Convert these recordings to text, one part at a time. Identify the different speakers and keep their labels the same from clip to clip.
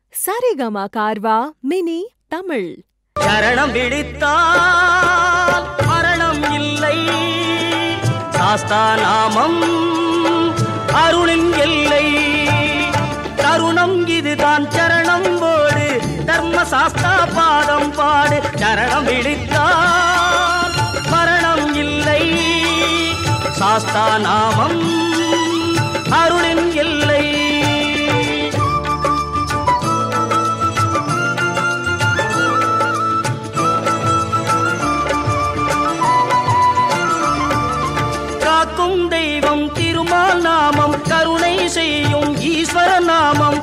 Speaker 1: Saregama கார்வா mini Tamil
Speaker 2: சரணம் பிடித்தால் மரணம் இல்லை சாஸ்தா நாமம் அருளின் எல்லை தருணம் இதுதான் சரணம் போடு தர்ம சாஸ்தா பாதம் பாடு சரணம் பிடித்தால் மரணம் இல்லை சாஸ்தா நாமம் அருளின் எல்லை காக்கும் தெய்வம் திருமால் நாமம் கருணை செய்யும் ஈஸ்வர நாமம்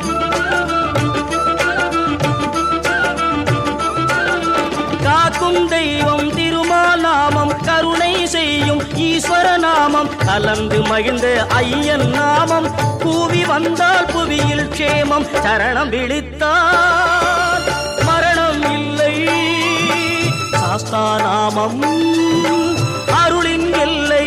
Speaker 2: காக்கும் தெய்வம் திருமால் நாமம் கருணை செய்யும் ஈஸ்வர நாமம் கலந்து மகிழ்ந்த ஐயன் நாமம் கூவி வந்தால் புவியில் க்ஷேமம் சரணம் விழித்தால் மரணம் இல்லை சாஸ்தா நாமம் அருளின் எல்லை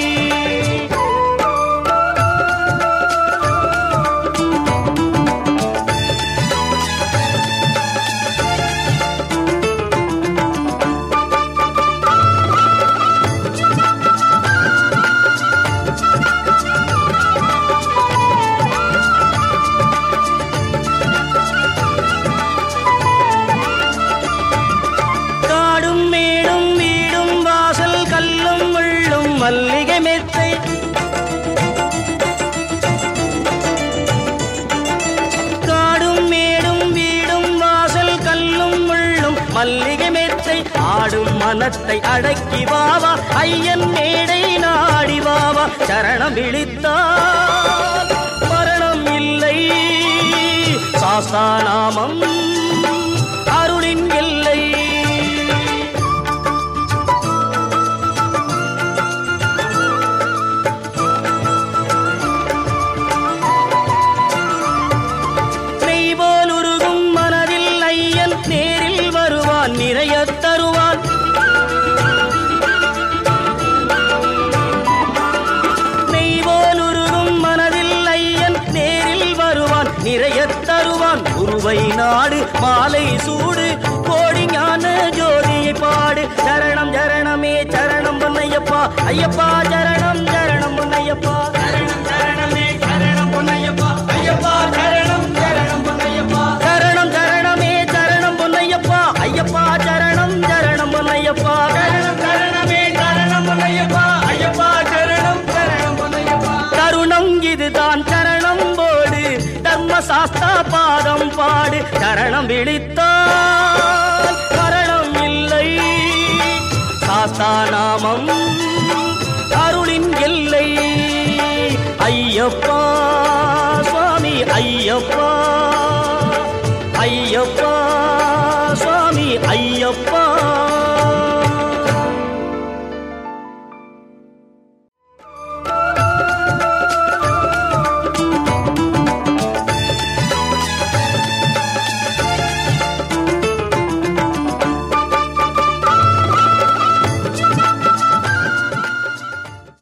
Speaker 2: காடும் மேடும் வீடும் வாசல் கல்லும் முள்ளும் மல்லிகை மெத்தை காடும் மேடும் வீடும் வாசல் கல்லும் முள்ளும் மல்லிகை மெத்தை ஆடும் மனத்தை அடக்கி வாவா ஐயன் மேடை நாடி வாவா சரணம் விழித்தால் மரணம் இல்லை சாஸ்தா நாமம் அருளின் எல்லை நெய் போல் உருகும் மனதில் ஐயன் நேரில் வருவான் நிறைய தருவான் நெய் போல் உருகும் மனதில் ஐயன் நேரில் வருவான் நிறைய தருவான் குருவை நாடு மாலை சூடு கோடி ஞான ஜோதியை பாடு சரணம் சரணமே சரணம் பொன்னையப்பா ஐயப்பா சரணம் சரணம் பொன்னையப்பா சரணம் சரணமே சரணம் பொன்னையப்பா ஐயப்பா சரணம் சரணம் பொன்னையப்பா சரணம் சரணமே சரணம் பொன்னையப்பா ஐயப்பா சரணம் சரணம் பொன்னையப்பா சரணம் சரணமே சரணம் பொன்னையப்பா ஐயப்பா சரணம் சரணம் பொன்னையப்பா தருணம் இதுதான் சரணம் போடு தர்ம சாஸ்தா பாதம் பாடு சரணம் விழித்தால் மரணம் இல்லை சாஸ்தா நாமம் அருளின் எல்லை ஐயப்பா சுவாமி ஐயப்பா ஐயப்பா சுவாமி ஐயப்பா